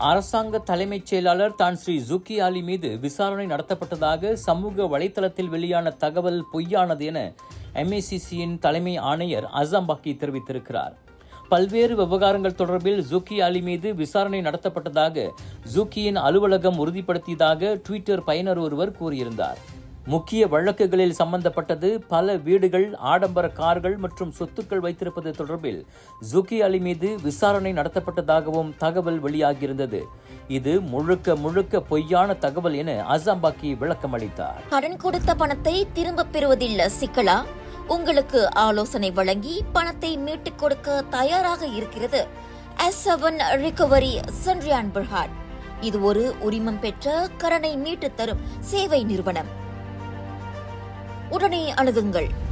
அரசாங்க தலைமைச் செயலாளர் தான் ஸ்ரீ ஜுக்கி அலி மீது விசாரணை நடத்தப்பட்டதாக சமூக வலைதளத்தில் வெளியான தகவல் பொய்யானது என எம்ஏசிசியின் தலைமை ஆணையர் அசாம் பக்கி தெரிவித்திருக்கிறார் பல்வேறு விவகாரங்கள் தொடர்பில் ஜுக்கி அலி மீது விசாரணை நடத்தப்பட்டதாக ஜுக்கியின் அலுவலகம் உறுதிப்படுத்தியதாக ட்விட்டர் பயனர் ஒருவர் கூறியிருந்தார் முக்கிய வழக்குகளில் சம்பந்தப்பட்டது பல வீடுகள் ஆடம்பர கார்கள் மற்றும் சொத்துக்கள் வைத்திருப்பது தொடர்பில் ஜுக்கி அலி மீது விசாரணை நடத்தப்பட்டதாகவும் தகவல் வெளியாகியிருந்தது இது முழுக்க முழுக்க பொய்யான தகவல் என அசாம்பாக்கி விளக்கம் அளித்தார் கடன் கொடுத்த பணத்தை திரும்பப் பெறுவதில் சிக்கலா உங்களுக்கு ஆலோசனை வழங்கி பணத்தை மீட்டுக் கொடுக்க தயாராக இருக்கிறது எஸ் செவன் ரிகவரி சென்ட்ரியான் பிர்ஹாட் இது ஒரு உரிமம் பெற்ற கடனை மீட்டுத் தரும் சேவை நிறுவனம் உடனே அணுகுங்கள்